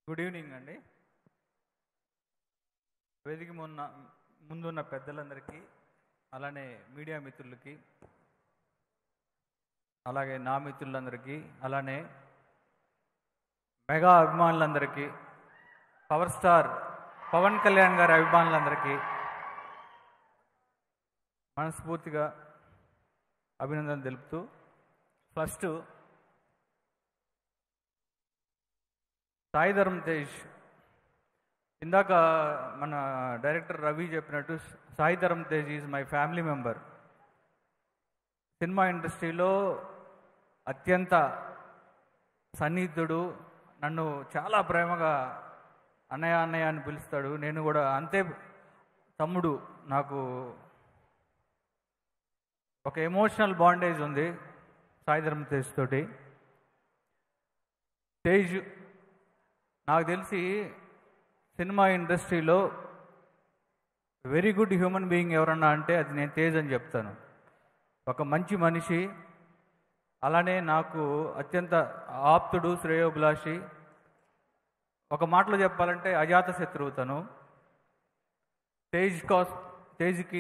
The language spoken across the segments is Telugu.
గుడ్ ఈవినింగ్ అండి వేదిక మున్న ముందున్న పెద్దలందరికీ అలానే మీడియా మిత్రులకి అలాగే నా మిత్రులందరికీ అలానే మెగా అభిమానులందరికీ పవర్ స్టార్ పవన్ కళ్యాణ్ గారి అభిమానులందరికీ మనస్ఫూర్తిగా అభినందన తెలుపుతూ ఫస్ట్ సాయి ధర్మ్ తేజ్ ఇందాక మన డైరెక్టర్ రవి చెప్పినట్టు Sai Dharam Tej is my family member సినిమా ఇండస్ట్రీలో అత్యంత సన్నిహితుడు నన్ను చాలా ప్రేమగా అన్నయ్య అన్నయ్య అని పిలుస్తాడు నేను కూడా అంతే తమ్ముడు నాకు ఒక ఎమోషనల్ బాండేజ్ ఉంది సాయి ధరమ్ తేజ్ తోటి తేజ్ నాకు తెలిసి సినిమా ఇండస్ట్రీలో వెరీ గుడ్ హ్యూమన్ బీయింగ్ ఎవరన్నా అంటే అది నేను తేజ్ అని చెప్తాను ఒక మంచి మనిషి అలానే నాకు అత్యంత ఆప్తుడు శ్రేయోభిలాషి ఒక మాటలో చెప్పాలంటే అజాత శత్రువు తను తేజ్ కాస్ తేజ్కి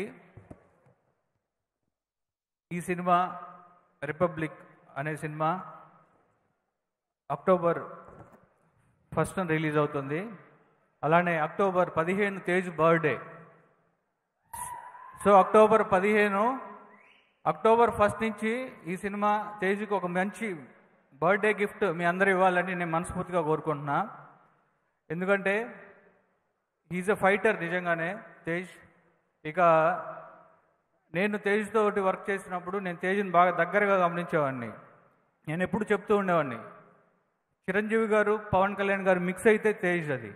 ఈ సినిమా రిపబ్లిక్ అనే సినిమా అక్టోబర్ ఫస్ట్ రిలీజ్ అవుతుంది అలానే అక్టోబర్ పదిహేను తేజ్ బర్త్డే సో అక్టోబర్ పదిహేను అక్టోబర్ ఫస్ట్ నుంచి ఈ సినిమా తేజ్కి ఒక మంచి బర్త్డే గిఫ్ట్ మీ అందరు ఇవ్వాలని నేను మనస్ఫూర్తిగా కోరుకుంటున్నా ఎందుకంటే ఈజ్ ఎ ఫైటర్ నిజంగానే తేజ్ ఇక నేను తేజ్ తోటి వర్క్ చేసినప్పుడు నేను తేజ్ని బాగా దగ్గరగా గమనించేవాడిని నేను ఎప్పుడు చెప్తూ ఉండేవాడిని చిరంజీవి గారు పవన్ కళ్యాణ్ గారు మిక్స్ అయితే తేజ్ అది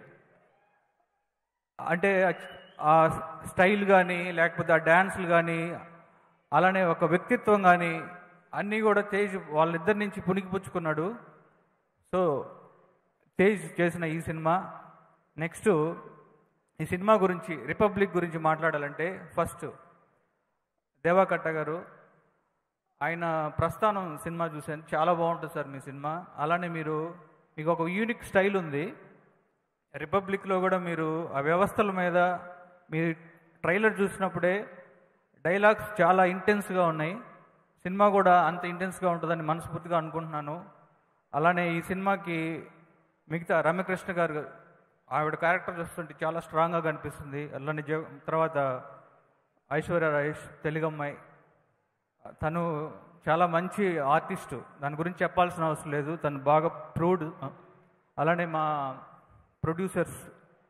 అంటే ఆ స్టైల్ కానీ లేకపోతే ఆ డ్యాన్సులు కానీ అలానే ఒక వ్యక్తిత్వం కానీ అన్నీ కూడా తేజ్ వాళ్ళిద్దరి నుంచి పుణికిపుచ్చుకున్నాడు సో తేజ్ చేసిన ఈ సినిమా నెక్స్ట్ ఈ సినిమా గురించి రిపబ్లిక్ గురించి మాట్లాడాలంటే ఫస్ట్ దేవాకట్ట గారు ఆయన ప్రస్థానం సినిమా చూశాను చాలా బాగుంటుంది సార్ మీ సినిమా అలానే మీరు మీకు ఒక యూనిక్ స్టైల్ ఉంది రిపబ్లిక్లో కూడా మీరు ఆ వ్యవస్థల మీద మీరు ట్రైలర్ చూసినప్పుడే డైలాగ్స్ చాలా ఇంటెన్స్గా ఉన్నాయి సినిమా కూడా అంత ఇంటెన్స్గా ఉంటుందని మనస్ఫూర్తిగా అనుకుంటున్నాను అలానే ఈ సినిమాకి మిగతా రమ్యకృష్ణ గారు ఆవిడ క్యారెక్టర్ చూస్తుంటే చాలా స్ట్రాంగ్గా కనిపిస్తుంది అలానే జ తర్వాత ఐశ్వర్య రాజేష్ తెలుగమ్మాయి తను చాలా మంచి ఆర్టిస్టు దాని గురించి చెప్పాల్సిన అవసరం లేదు తను బాగా ప్రూవ్డ్ అలానే మా ప్రొడ్యూసర్స్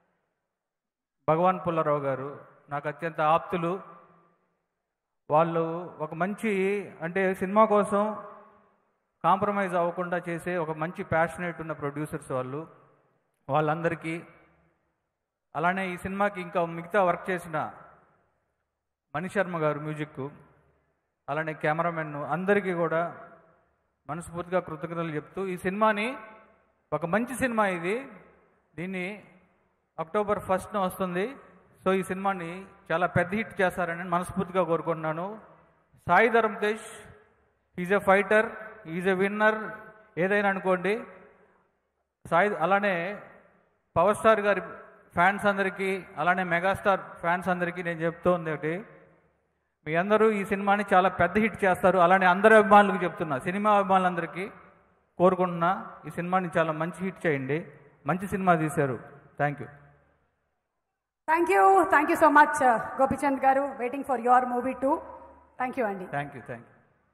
భగవాన్ పుల్లారావు గారు నాకు అత్యంత ఆప్తులు వాళ్ళు ఒక మంచి అంటే సినిమా కోసం కాంప్రమైజ్ అవ్వకుండా చేసే ఒక మంచి ప్యాషనేట్ ఉన్న ప్రొడ్యూసర్స్ వాళ్ళు వాళ్ళందరికీ అలానే ఈ సినిమాకి ఇంకా మిగతా వర్క్ చేసిన మణిశర్మ గారు మ్యూజిక్ అలానే కెమెరామెన్ అందరికీ కూడా మనస్ఫూర్తిగా కృతజ్ఞతలు చెప్తూ ఈ సినిమాని ఒక మంచి సినిమా ఇది దీన్ని అక్టోబర్ ఫస్ట్న వస్తుంది సో ఈ సినిమాని చాలా పెద్ద హిట్ చేస్తారని మనస్ఫూర్తిగా కోరుకుంటున్నాను Sai Dharam Tej is a fighter is a winner ఏదైనా అనుకోండి సాయి అలానే పవర్ స్టార్ గారి ఫ్యాన్స్ అందరికీ అలానే మెగాస్టార్ ఫ్యాన్స్ అందరికీ నేను చెప్తూ ఉంది ఒకటి మీ అందరూ ఈ సినిమాని చాలా పెద్ద హిట్ చేస్తారు అలానే అందరి అభిమానులకు చెప్తున్నా సినిమా అభిమానులందరికీ కోరుకుంటున్నా ఈ సినిమాని చాలా మంచి హిట్ చేయండి మంచి సినిమా తీశారు thank you thank you thank you so much Gopichand garu waiting for your movie too thank you అండి thank you thank you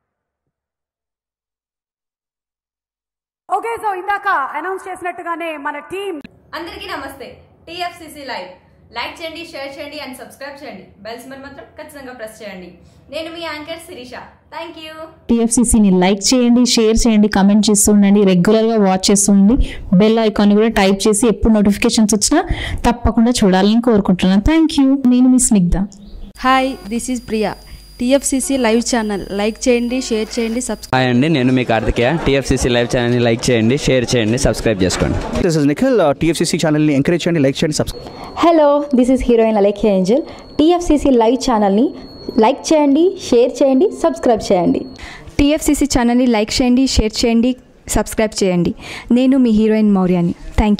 okay so ఇందాక అనౌన్స్ చేసినట్టుగానే మన టీం అందరికీ నమస్తే టీఎఫ్సిసి లైవ్ లైక్ చేయండి షేర్ చేయండి అండ్ సబ్స్క్రైబ్ చేయండి బెల్స్ మరి మాత్రం ఖచ్చితంగా ప్రెస్ చేయండి నేను మీ యాంకర్ శిరీష థ్యాంక్ యూ టీఎఫ్సీసీని లైక్ చేయండి షేర్ చేయండి కమెంట్ చేస్తుండండి రెగ్యులర్గా వాచ్ చేస్తుండండి బెల్ ఐకాన్ కూడా టైప్ చేసి ఎప్పుడు నోటిఫికేషన్స్ వచ్చినా తప్పకుండా చూడాలని కోరుకుంటున్నాను థ్యాంక్ యూ నేను మీ Snigdha hi this is Priya TFCC live channel like చేయండి షేర్ చేయండి సబ్స్క్రైబ్ హాయ్ అండి నేను మీ కార్తికేయ టీఎఫ్సీసీ లైవ్ ఛానల్ని లైక్ చేయండి షేర్ చేయండి సబ్స్క్రైబ్ చేసుకోండి దిస్ ఇస్ నిఖిల్ టీఎఫ్సీసీ ఛానల్ని ఎంకరేజ్ చేయండి లైక్ చేయండి subscribe hello this is heroine Alekhya angel TFCC live ఛానల్ని లైక్ చేయండి షేర్ చేయండి సబ్స్క్రైబ్ చేయండి టీఎఫ్సిసి ఛానల్ని లైక్ చేయండి షేర్ చేయండి సబ్స్క్రైబ్ చేయండి నేను మీ హీరోయిన్ మౌర్యాని థ్యాంక్ యూ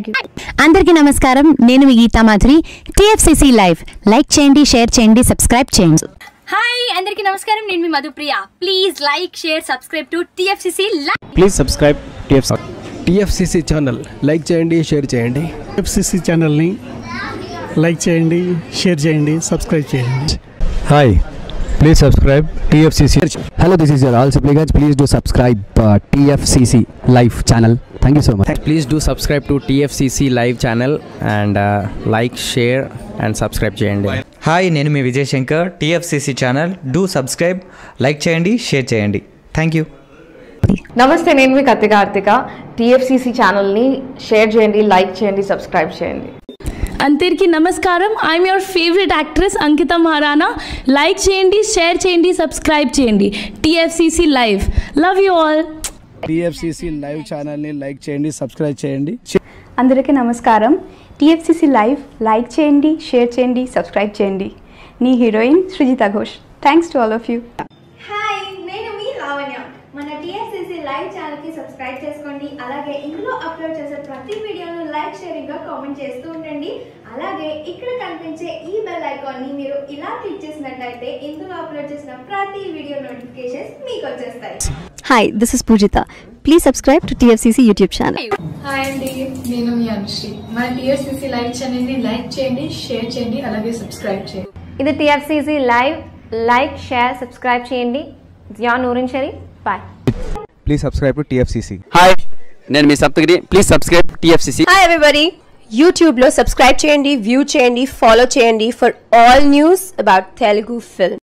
అందరికీ నమస్కారం నేను మీ Geetha Madhuri TFCC live like చేయండి షేర్ చేయండి సబ్స్క్రైబ్ చేయండి హాయ్ అందరికీ నమస్కారం నేను మీ Madhupriya please like share subscribe to TFCC please subscribe TF TFCC channel like చేయండి షేర్ చేయండి ఎఫ్సిసి ఛానల్ని లైక్ చేయండి షేర్ చేయండి సబ్స్క్రైబ్ చేయండి hi please subscribe TFCC hello this is your all Sipligunj please do subscribe TFCC live channel thank you so much please do subscribe to TFCC live channel and like share and subscribe చేయండి హాయ్ నేను మీ Vijay Shankar TFCC channel do subscribe like చేయండి షేర్ చేయండి థ్యాంక్ యూ నమస్తే నేను మీ కత్తి కార్తిక టీఎఫ్సిసి ఛానల్ని షేర్ చేయండి లైక్ చేయండి సబ్స్క్రైబ్ చేయండి అందరికీ నమస్కారం I'm your favourite actress Ankita Maharana like చేయండి షేర్ చేయండి సబ్స్క్రైబ్ చేయండి TFCC live love you all TFCC live ఛానల్ని లైక్ చేయండి సబ్స్క్రైబ్ చేయండి అందరికీ నమస్కారం టీఎఫ్సిసి లైవ్ లైక్ చేయండి షేర్ చేయండి సబ్స్క్రైబ్ చేయండి నీ heroine Srujitha Ghosh thanks to all of you hi నేను మీ లావణ్య మన టీఎస్సీసీ లైవ్ ఛానల్కి సబ్స్క్రైబ్ చేసుకోండి అలాగే ఇందులో అప్లోడ్ చేసే ప్రతి వీడియోను లైక్ షేరింగ్గా కామెంట్ చేస్తూ ఉండండి అలాగే ఇక్కడ కనిపించే ఈ బెల్ ఐకాన్ని మీరు ఇలా క్లిక్ చేసినట్టయితే ఇందులో అప్లోడ్ చేసిన ప్రతి వీడియో నోటిఫికేషన్స్ మీకు వచ్చేస్తాయి hi this is Poojitha please subscribe to TFCC YouTube channel hi అండి నేను మీ అనుశ్రీ మన టీఎస్సీసీ లైవ్ ఛానల్ని లైక్ చేయండి షేర్ చేయండి అలాగే సబ్స్క్రైబ్ చేయండి ఇది TFCC live like share subscribe చేయండి Zia Noorin Sharif bye please subscribe to TFCC hi నేను మీ Saptagiri please subscribe TFCC hi everybody యూట్యూబ్లో సబ్స్క్రైబ్ చేయండి వ్యూ చేయండి ఫాలో చేయండి for all news about Telugu film